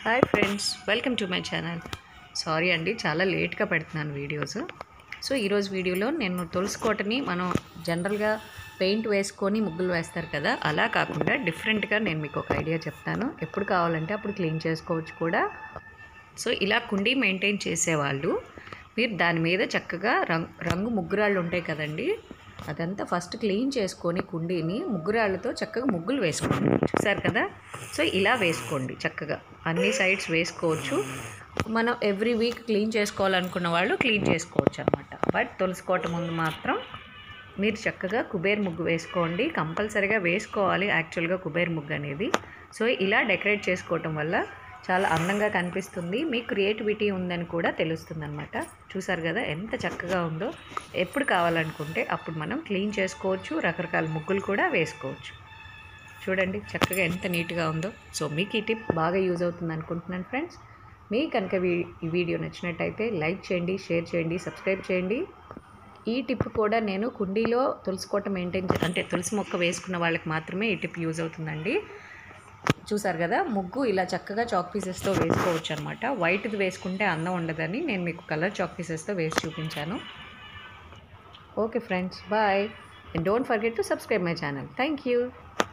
hi friends welcome to my channel sorry అండి చాలా లేట్గా పెడుతున్నాను వీడియోస్ సో ఈరోజు వీడియోలో నేను తులసి కోటని మనం జనరల్గా పెయింట్ వేసుకొని ముగ్గులు వేస్తారు కదా అలా కాకుండా డిఫరెంట్గా నేను మీకు ఒక ఐడియా చెప్తాను ఎప్పుడు కావాలంటే అప్పుడు క్లీన్ చేసుకోవచ్చు కూడా సో ఇలా కుండీ మెయింటైన్ చేసేవాళ్ళు మీరు దాని మీద చక్కగా రంగు రంగు ముగ్గురాళ్ళు ఉంటాయి కదండి అదంతా ఫస్ట్ క్లీన్ చేసుకొని కుండీని ముగ్గురాళ్ళతో చక్కగా ముగ్గులు వేసుకోండి చూసారు కదా సో ఇలా వేసుకోండి చక్కగా అన్ని సైడ్స్ వేసుకోవచ్చు మనం ఎవ్రీ వీక్ క్లీన్ చేసుకోవాలనుకున్న వాళ్ళు క్లీన్ చేసుకోవచ్చు అనమాట బట్ తులసికోట ముందు మాత్రం మీరు చక్కగా కుబేర్ ముగ్గు వేసుకోండి కంపల్సరీగా వేసుకోవాలి యాక్చువల్గా కుబేర్ ముగ్గు అనేది సో ఇలా డెకరేట్ చేసుకోవటం వల్ల చాలా అందంగా కనిపిస్తుంది మీ క్రియేటివిటీ ఉందని కూడా తెలుస్తుంది అనమాట చూసారు కదా ఎంత చక్కగా ఉందో ఎప్పుడు కావాలనుకుంటే అప్పుడు మనం క్లీన్ చేసుకోవచ్చు రకరకాల ముగ్గులు కూడా వేసుకోవచ్చు చూడండి చక్కగా ఎంత నీట్గా ఉందో సో మీకు ఈ టిప్ బాగా యూజ్ అవుతుంది అనుకుంటున్నాను ఫ్రెండ్స్ మీకు కనుక వీ- ఈ వీడియో నచ్చినట్టయితే లైక్ చేయండి షేర్ చేయండి సబ్స్క్రైబ్ చేయండి ఈ టిప్ కూడా నేను కుండీలో తులసి కోట మెయింటైన్ చే- అంటే తులసి మొక్క వేసుకున్న వాళ్ళకి మాత్రమే ఈ టిప్ యూజ్ అవుతుందండి చూసారు కదా ముగ్గు ఇలా చక్కగా చాక్ పీసెస్తో వేసుకోవచ్చు అనమాట వైట్ది వేసుకుంటే అందం ఉండదని నేను మీకు కలర్ చాక్ పీసెస్తో వేసి చూపించాను okay friends bye and don't forget to subscribe my channel thank you